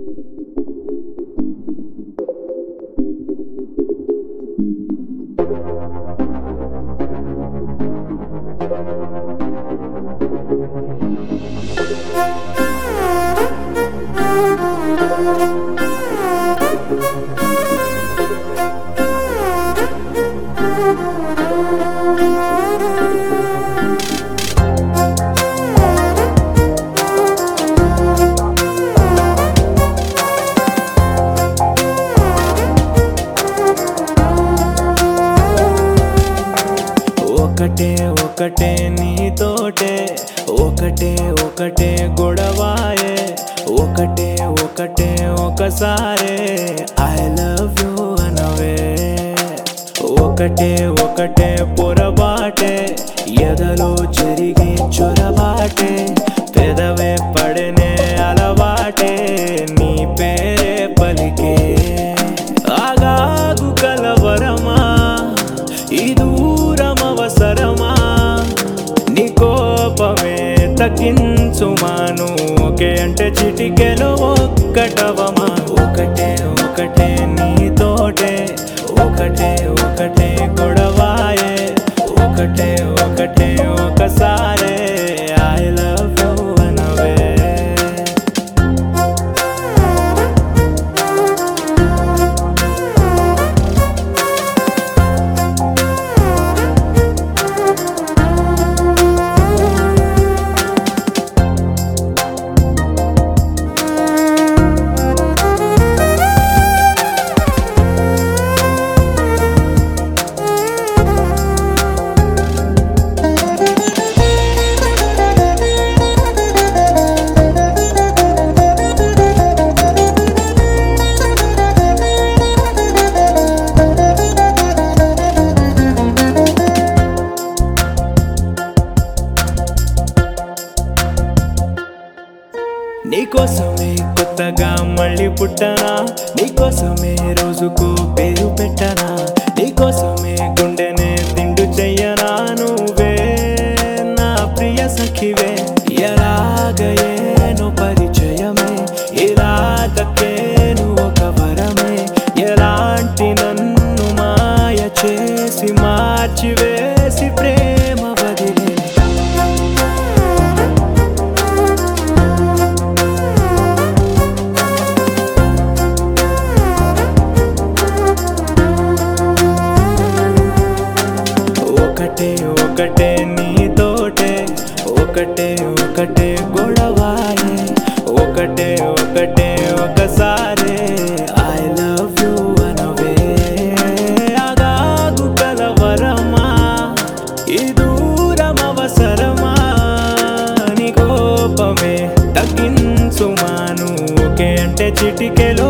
ఒకటే ఒకటే నీతోటే ఒకటే ఒకటే గొడవాయే ఒకటే ఒకటే ఒకసారే ఐ లవ్ యూ అనవే ఒకటే ఒకటే పొరబాటే ఎదలో జరిగే చొరబాటే పెదవే పడనే అలవాటే నీ పేరే పలికే ఆగాగు కలవరమా ఈ దూరం అవసరమా నీ కోపమే తగ్గించుమాను ఒకే అంటే చిటికెలో ఒక్కటవమా ఒకటే ఒకటే నీతోటే ఒకటే ఒకటే గొడవాయే ఒకటే ఒకటే ఒకసారే ఐ లవ్ యూ అనవే నీకోసమే కొత్తగా మళ్ళీ పుట్టనా నీకోసమే రోజుకు పేరు పెట్టనా నీకోసమే గుండెనే తిండు చెయ్యనా నువ్వే నా ప్రియ సఖివే ఎలాగయేను పరిచయమే ఇలా దక్కేను ఒక వరమే ఎలాంటి నన్ను మాయ చేసి మార్చివేసి ప్రేమ వదిలే ఒకటే ఒకటే నీతోటే ఒకటే ఒకటే గొడవాయే ఒకటే ఒకటే ఒకసారి ఐ లవ్ యూ అనవే అగాగు కలవరమా ఈ దూరం అవసరమా నీ కోపమే తగ్గించుమాను ఒకే అంటే చిటికెలో